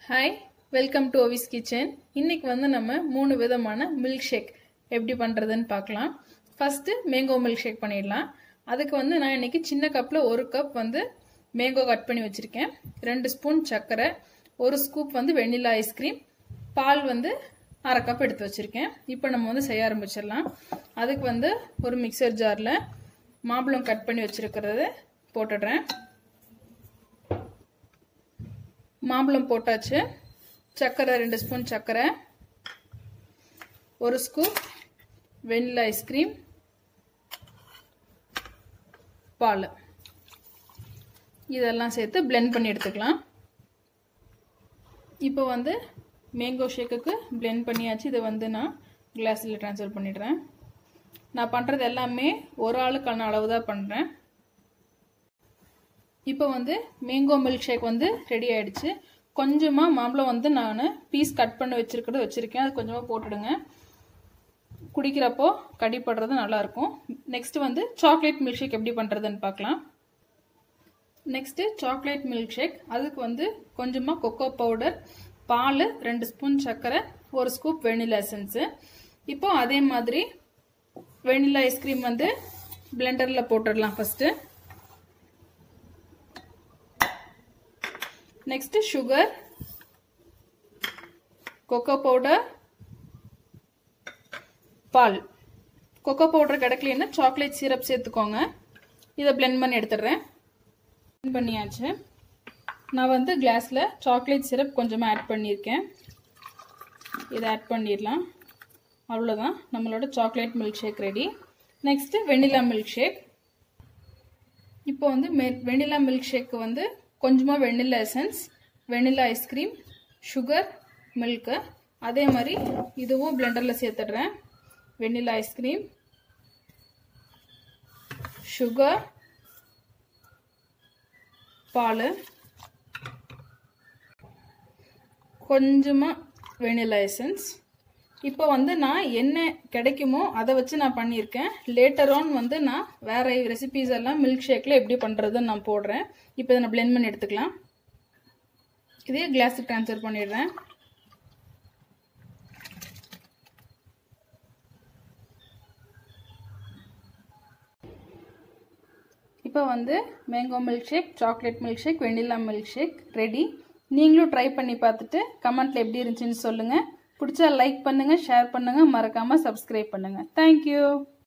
hi welcome to Ovi's kitchen இன்னைக்கு வந்து நம்ம மூணு விதமான மில்க் ஷேக் எப்படி பண்ணுறதுன்னு பார்க்கலாம் ஃபஸ்ட்டு மேங்கோ மில்க் ஷேக் பண்ணிடலாம் அதுக்கு வந்து நான் இன்னைக்கு சின்ன கப்பில் ஒரு கப் வந்து மேங்கோ கட் பண்ணி வச்சுருக்கேன் ரெண்டு ஸ்பூன் சர்க்கரை ஒரு ஸ்கூப் வந்து வெண்ணிலா ஐஸ்கிரீம் பால் வந்து அரை கப் எடுத்து வச்சுருக்கேன் இப்போ நம்ம வந்து செய்ய ஆரம்பிச்சிடலாம் அதுக்கு வந்து ஒரு மிக்சர் ஜாரில் மாம்பழம் கட் பண்ணி வச்சுருக்கிறது போட்டுடுறேன் மாம்பழம் போட்டாச்சு சர்க்கரை ரெண்டு ஸ்பூன் சர்க்கரை ஒரு ஸ்கூப் வெண்ணிலா ஐஸ்கிரீம் பால் இதெல்லாம் சேர்த்து பிளெண்ட் பண்ணி எடுத்துக்கலாம் இப்போ வந்து மேங்கோ ஷேக்குக்கு பிளெண்ட் பண்ணியாச்சு இதை வந்து நான் கிளாஸில் ட்ரான்ஸ்ஃபர் பண்ணிடுறேன் நான் பண்ணுறது எல்லாமே ஒரு ஆளுக்கான அளவு தான் பண்ணுறேன் இப்போ வந்து மேங்கோ மில்க் ஷேக் வந்து ரெடி ஆயிடுச்சு கொஞ்சமாக மாம்பழம் வந்து நான் பீஸ் கட் பண்ணி வச்சிருக்கிறது வச்சுருக்கேன் அது கொஞ்சமாக போட்டுடுங்க குடிக்கிறப்போ கடிப்படுறது நல்லாயிருக்கும் நெக்ஸ்ட் வந்து சாக்லேட் மில்க் ஷேக் எப்படி பண்ணுறதுன்னு பார்க்கலாம் நெக்ஸ்ட்டு சாக்லேட் மில்க் ஷேக் அதுக்கு வந்து கொஞ்சமாக கொக்கோ பவுடர் பால் ரெண்டு ஸ்பூன் சர்க்கரை ஒரு ஸ்கூப் வெனிலா எசன்ஸு இப்போ அதே மாதிரி வெனிலா ஐஸ்கிரீம் வந்து பிளெண்டரில் போட்டுடலாம் first next sugar cocoa powder பால் கொக்கோ பவுடர் கிடைக்கலன்னா சாக்லேட் சிரப் சேர்த்துக்கோங்க இதை பிளெண்ட் பண்ணி எடுத்துடுறேன் பிளெண்ட் பண்ணியாச்சு நான் வந்து கிளாஸில் சாக்லேட் சிரப் கொஞ்சமாக ஆட் பண்ணியிருக்கேன் இதை ஆட் பண்ணிடலாம் அவ்வளோதான் நம்மளோட chocolate milk shake ready next vanilla milk shake இப்போ வந்து வெனிலா மில்க் ஷேக்கு வந்து கொஞ்சமாக vanilla essence vanilla ice cream sugar milk அதே மாதிரி இதுவும் பிளெண்டரில் சேர்த்துடுறேன் வெண்ணிலா ஐஸ்கிரீம் சுகர் பால் கொஞ்சமாக வெண்ணிலா எசன்ஸ் இப்போ வந்து நான் என்ன கிடைக்குமோ அதை வச்சு நான் பண்ணியிருக்கேன் லேட்டர் ஆன் வந்து நான் வேற ரெசிபீஸ் எல்லாம் மில்க் ஷேக்கில் எப்படி பண்ணுறதுன்னு நான் போடுறேன் இப்போ இதை நான் பிளெண்ட் பண்ணி எடுத்துக்கலாம் இதே கிளாஸுக்கு ட்ரான்ஸ்ஃபர் பண்ணிடுறேன் இப்போ வந்து mango milk shake chocolate milk shake vanilla milk shake ready நீங்களும் ட்ரை பண்ணி பார்த்துட்டு கமெண்ட்டில் எப்படி இருந்துச்சுன்னு சொல்லுங்கள் பிடிச்சா லைக் பண்ணுங்கள் ஷேர் பண்ணுங்கள் மறக்காமல் சப்ஸ்கிரைப் பண்ணுங்கள் தேங்க்யூ